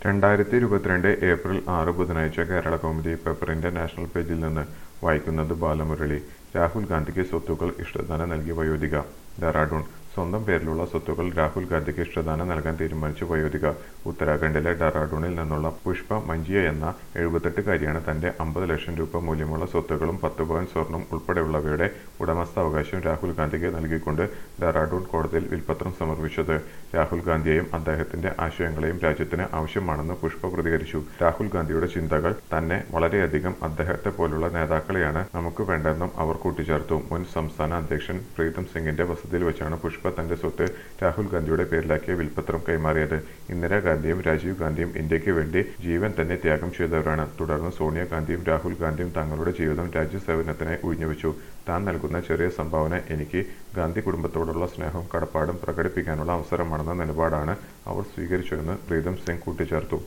രണ്ടായിരത്തി ഇരുപത്തിരണ്ട് ഏപ്രിൽ ആറ് ബുധനാഴ്ച കേരള കൗമുദി പേപ്പറിന്റെ നാഷണൽ പേജിൽ നിന്ന് വായിക്കുന്നത് ബാലമുരളി രാഹുൽ ഗാന്ധിക്ക് സ്വത്തുക്കൾ ഇഷ്ടദാനം നൽകിയ വയോധിക ഡെറാഡൂൺ സ്വന്തം പേരിലുള്ള സ്വത്തുക്കൾ രാഹുൽ ഗാന്ധിക്ക് ഇഷ്ടദാനം നൽകാൻ തീരുമാനിച്ച വയോധിക ഉത്തരാഖണ്ഡിലെ ഡെറാഡൂണിൽ നിന്നുള്ള പുഷ്പ മഞ്ചിയ എന്ന എഴുപത്തെട്ടുകാരിയാണ് തന്റെ അമ്പത് ലക്ഷം രൂപ മൂല്യമുള്ള സ്വത്തുക്കളും പത്ത് പവൻ സ്വർണം ഉൾപ്പെടെയുള്ളവയുടെ ഉടമസ്ഥാവകാശം രാഹുൽ ഗാന്ധിക്ക് നൽകിക്കൊണ്ട് ഡെറാഡൂൺ കോടതിയിൽ വിൽപ്പത്രം സമർപ്പിച്ചത് രാഹുൽ ഗാന്ധിയെയും അദ്ദേഹത്തിന്റെ ആശയങ്ങളെയും രാജ്യത്തിന് ആവശ്യമാണെന്ന് പുഷ്പ പ്രതികരിച്ചു രാഹുൽ ഗാന്ധിയുടെ ചിന്തകൾ തന്നെ വളരെയധികം അദ്ദേഹത്തെ പോലുള്ള നേതാക്കളെയാണ് നമുക്ക് വേണ്ടതെന്നും അവർ കൂട്ടിച്ചേർത്തു മുൻ സംസ്ഥാന അധ്യക്ഷൻ പ്രീതം സിംഗിന്റെ വസതിയിൽ വെച്ചാണ് പുഷ്പ തന്റെ സ്വത്ത് രാഹുൽ ഗാന്ധിയുടെ പേരിലാക്കിയ വിൽപ്പത്രം കൈമാറിയത് ഇന്ദിരാഗാന്ധിയും രാജീവ് ഗാന്ധിയും ഇന്ത്യക്ക് വേണ്ടി ജീവൻ തന്നെ ത്യാഗം ചെയ്തവരാണ് തുടർന്ന് സോണിയാഗാന്ധിയും രാഹുൽ ഗാന്ധിയും തങ്ങളുടെ ജീവിതം രാജ്യസേവനത്തിനായി ഉഴിഞ്ഞുവെച്ചു താൻ നൽകുന്ന ചെറിയ സംഭാവന എനിക്ക് ഗാന്ധി കുടുംബത്തോടുള്ള സ്നേഹവും കടപ്പാടും പ്രകടിപ്പിക്കാനുള്ള അവസരമാണെന്ന നിലപാടാണ് അവർ സ്വീകരിച്ചതെന്ന് പ്രീതം സിംഗ് കൂട്ടിച്ചേർത്തു